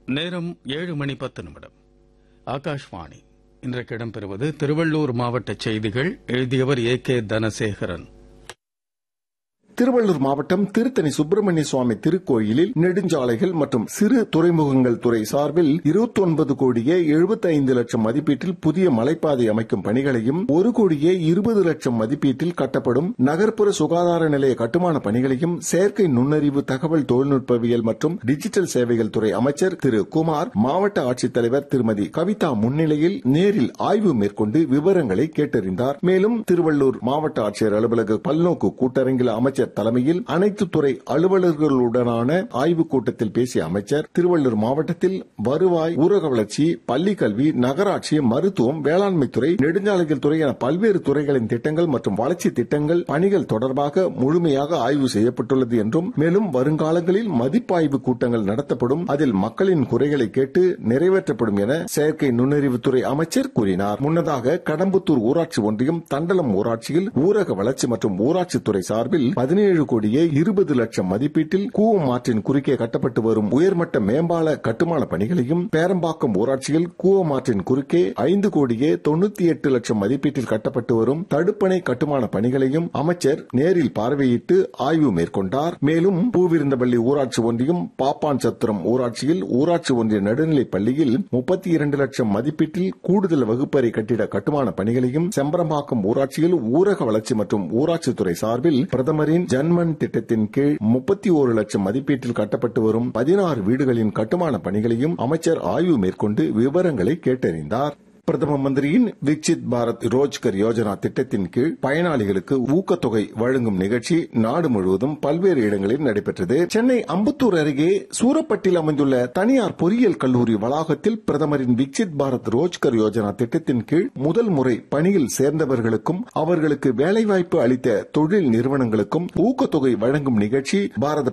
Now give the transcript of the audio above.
நேரம் ஏழு மணி பத்து நிமிடம் ஆகாஷ்வாணி இன்றைக்கு இடம்பெறுவது திருவள்ளூர் மாவட்ட செய்திகள் எழுதியவர் ஏ கே தனசேகரன் திருவள்ளூர் மாவட்டம் திருத்தணி சுப்பிரமணிய சுவாமி திருக்கோயிலில் நெடுஞ்சாலைகள் மற்றும் சிறு துறைமுகங்கள் துறை சார்பில் இருபத்தி ஒன்பது கோடியே எழுபத்தி ஐந்து லட்சம் மதிப்பீட்டில் புதிய மலைப்பாதை அமைக்கும் பணிகளையும் ஒரு கோடியே இருபது லட்சம் மதிப்பீட்டில் கட்டப்படும் நகர்ப்புற சுகாதார நிலைய கட்டுமான பணிகளையும் செயற்கை நுண்ணறிவு தகவல் தொழில்நுட்பவியல் மற்றும் டிஜிட்டல் சேவைகள் துறை அமைச்சர் திரு குமார் மாவட்ட ஆட்சித்தலைவர் திருமதி கவிதா முன்னிலையில் நேரில் ஆய்வு மேற்கொண்டு விவரங்களை கேட்டறிந்தார் மேலும் திருவள்ளூர் மாவட்ட ஆட்சியர் அலுவலக பல்நோக்கு கூட்டரங்கில் அமைச்சர் தலைமையில் அனைத்து துறை அலுவலர்களுடனான ஆய்வுக் கூட்டத்தில் பேசிய அமைச்சர் திருவள்ளூர் மாவட்டத்தில் வருவாய் ஊரக வளர்ச்சி பள்ளி கல்வி நகராட்சி மருத்துவம் வேளாண்மை துறை நெடுஞ்சாலைகள் துறை என பல்வேறு துறைகளின் திட்டங்கள் மற்றும் வளர்ச்சி திட்டங்கள் பணிகள் தொடர்பாக முழுமையாக ஆய்வு செய்யப்பட்டுள்ளது என்றும் மேலும் வருங்காலங்களில் மதிப்பாய்வு கூட்டங்கள் நடத்தப்படும் அதில் மக்களின் குறைகளை கேட்டு நிறைவேற்றப்படும் என செயற்கை நுண்ணறிவுத்துறை அமைச்சர் கூறினார் முன்னதாக கடம்புத்தூர் ஊராட்சி ஒன்றியம் தண்டலம் ஊராட்சியில் ஊரக வளர்ச்சி மற்றும் ஊராட்சித்துறை சார்பில் பதினேழு கோடியே இருபது லட்சம் மதிப்பீட்டில் கூவம் ஆற்றின் குறுக்கே கட்டப்பட்டு வரும் உயர்மட்ட மேம்பால கட்டுமான பணிகளையும் பேரம்பாக்கம் ஊராட்சியில் கூவம் ஆற்றின் குறுக்கே ஐந்து கோடியே தொண்ணூத்தி எட்டு லட்சம் மதிப்பீட்டில் கட்டப்பட்டு வரும் தடுப்பணை கட்டுமான பணிகளையும் அமைச்சர் நேரில் பார்வையிட்டு ஆய்வு மேற்கொண்டார் மேலும் பூவிருந்தபள்ளி ஊராட்சி ஒன்றியம் பாப்பான் சத்திரம் ஊராட்சியில் ஊராட்சி ஒன்றிய நடுநிலைப் பள்ளியில் முப்பத்தி இரண்டு லட்சம் மதிப்பீட்டில் கூடுதல் வகுப்பறை கட்டிட கட்டுமான பணிகளையும் செம்பரம்பாக்கம் ஊராட்சியில் ஊரக வளர்ச்சி மற்றும் ஊராட்சித்துறை சார்பில் பிரதமரின் ஜன்மன் திட்டத்தின் கீழ் முப்பத்தி ஒரு லட்சம் மதிப்பீட்டில் கட்டப்பட்டு வரும் பதினாறு வீடுகளின் கட்டுமான பணிகளையும் அமைச்சர் ஆய்வு மேற்கொண்டு விவரங்களை கேட்டறிந்தார் பிரதம மந்திரியின் விக்சித் பாரத் ரோஜ்கர் யோஜனா திட்டத்தின் கீழ் பயனாளிகளுக்கு ஊக்கத்தொகை வழங்கும் நிகழ்ச்சி நாடு முழுவதும் பல்வேறு இடங்களில் நடைபெற்றது சென்னை அம்பத்தூர் அருகே சூரப்பட்டில் அமைந்துள்ள தனியார் பொறியியல் கல்லூரி வளாகத்தில் பிரதமரின் விக்சித் பாரத் ரோஜ்கர் யோஜனா திட்டத்தின் கீழ் முதல் முறை பணியில் சேர்ந்தவர்களுக்கும் அவர்களுக்கு வேலைவாய்ப்பு அளித்த தொழில் நிறுவனங்களுக்கும் ஊக்கத்தொகை வழங்கும் நிகழ்ச்சி பாரத